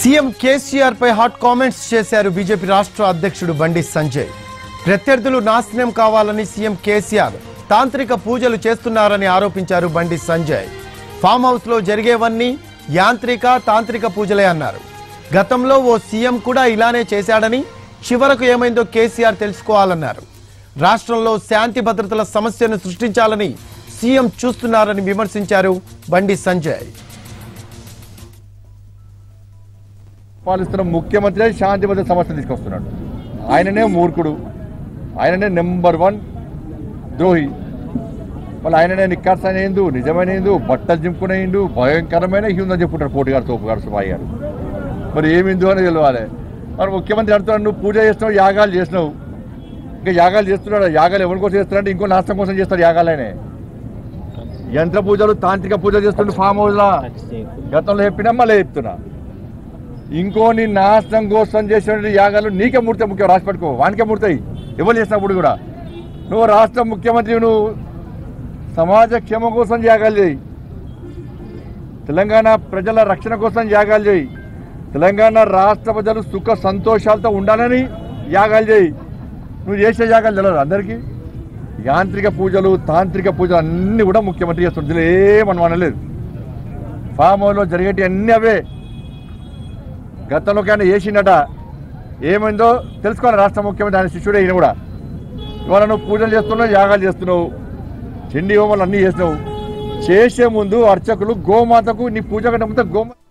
CM KCR పై hot comments చేశారు BJP రాష్ట్ర అధ్యక్షుడు బండి సంజయ్ ప్రత్యర్థులు నాశనం కావాలని సీఎం కేసీఆర్ తాంత్రిక పూజలు చేస్తున్నారని ఆరోపించారు బండి సంజయ్ ఫామ్ హౌస్ లో జరిగేవన్నీ యాంత్రిక తాంత్రిక పూజలే అన్నారు గతంలో ఓ సీఎం కూడా ఇలానే చేశాడని చివరకు ఏమైందో కేసీఆర్ తెలుసుకోవాలన్నారు రాష్ట్రంలో శాంతి భద్రతల సమస్యను సృష్టించాలని సీఎం చూస్తున్నారని విమర్శించారు బండి సంజయ్ పాలిస్తున్న ముఖ్యమంత్రి శాంతి భద్రత సమస్యలు తీసుకొస్తున్నాడు ఆయననే మూర్ఖుడు ఆయననే నెంబర్ వన్ ద్రోహి మళ్ళీ ఆయననే నిక్కార్సైన ఏందు నిజమైన ఏందు బట్టలు చింపుకునేందు భయంకరమైన హ్యూందని చెప్పుకుంటారు కోటిగారు తోపుగారు సుబాయి గారు మరి ఏమిందో అని తెలియాలి మరి ముఖ్యమంత్రి అంటున్నాడు నువ్వు పూజ చేస్తున్నావు యాగాలు చేసినావు ఇంకా యాగాలు చేస్తున్నాడు యాగాలు ఎవరి కోసం చేస్తున్నాడు ఇంకో నాశనం కోసం చేస్తాడు యాగాలనే యంత్ర పూజలు తాంత్రిక పూజలు చేస్తుండే ఫామ్ హౌస్లా గతంలో చెప్పినా మళ్ళీ చెప్తున్నా ఇంకో నీ నాశనం కోసం చేసిన యాగాలు నీకే ముడతాయి ముఖ్యం రాసి పెట్టుకో వానికే ముడతాయి ఎవరు చేసినప్పుడు కూడా నువ్వు రాష్ట్ర ముఖ్యమంత్రి నువ్వు సమాజ క్షేమం కోసం యాగాలు చేయి తెలంగాణ ప్రజల రక్షణ కోసం యాగాలు చేయి తెలంగాణ రాష్ట్ర ప్రజలు సుఖ సంతోషాలతో ఉండాలని యాగాలు చేయి నువ్వు చేసే యాగాలు తెలియదు అందరికీ యాంత్రిక పూజలు తాంత్రిక పూజలు అన్నీ కూడా ముఖ్యమంత్రి చేస్తుంది ఏమని అనలేదు ఫామ్ హౌస్లో జరిగేటి అన్నీ అవే గతంలో కానీ చేసిండట ఏమైందో తెలుసుకోవాలి రాష్ట్ర ముఖ్యమంత్రి ఆయన శిష్యుడే ఈయన కూడా ఇవాళ నువ్వు పూజలు చేస్తున్నావు యాగాలు చేస్తున్నావు చండీ హోమాలు అన్నీ చేసినావు చేసే ముందు అర్చకులు గోమాతకు నీ పూజ కంటే ముందు గోమా